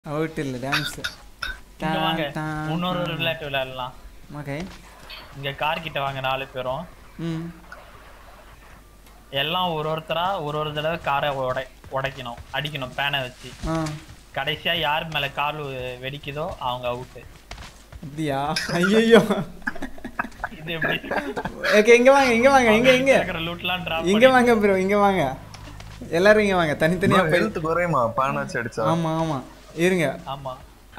Out இல்லை dance இங்க வாங்க இன்னொரு விளையாட்டு விளையாடலாம் ஓகே இங்க கார் கிட்ட வாங்க நாலு பேரும் ம் எல்லாம் ஒரு ஒருத்தரா ஒரு ஒரு தடவை காரை உடை உடைக்கணும் அடிக்கணும் பேனை வச்சு ஆ கடைசியா யார் மேல கால் வெடிக்குதோ அவங்க அவுட்டு அப்படியா ஐயோ இது எப்படி ஓகே இங்க வாங்க இங்க வாங்க இங்க இங்க இருக்கிற லூட்லாம் டிராப் இங்க வாங்க ப்ரோ இங்க வாங்க எல்லாரும் இங்க வாங்க தனித்தனியா போய் ஹெல்த் குறையுமா பானை வச்சு அடிச்சா ஆமா ஆமா இருங்க ஆமா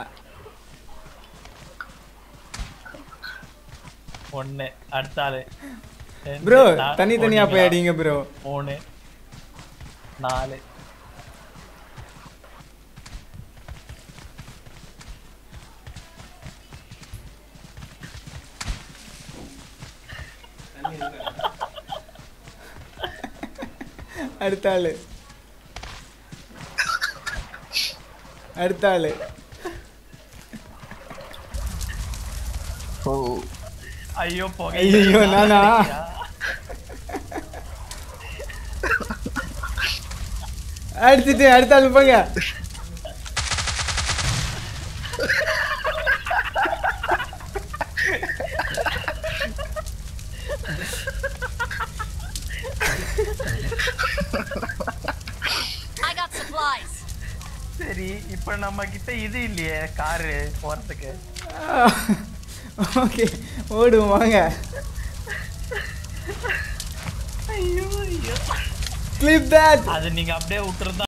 ஒண்ணு அடுத்த ஆளு ரெண்டு, ப்ரோ நா- தனித்தனியா போய் போனீங்களா? அடிங்க ப்ரோ மூணு நாலு அடுத்த ஆளு அடுத்த ஆளு ஓ ஐயோ போக ஐயையோ, நானா? அடிச்சிட்டு அடுத்த ஆளு போங்க I got supplies. சரி இப்ப நம்ம கிட்ட இது இல்லையே காரு போறதுக்கு ஓகே ஓடுவோம் வாங்க ஐயோ ஐயோ கிளிப் தட் அது நீங்க அப்படியே விட்டுருந்தா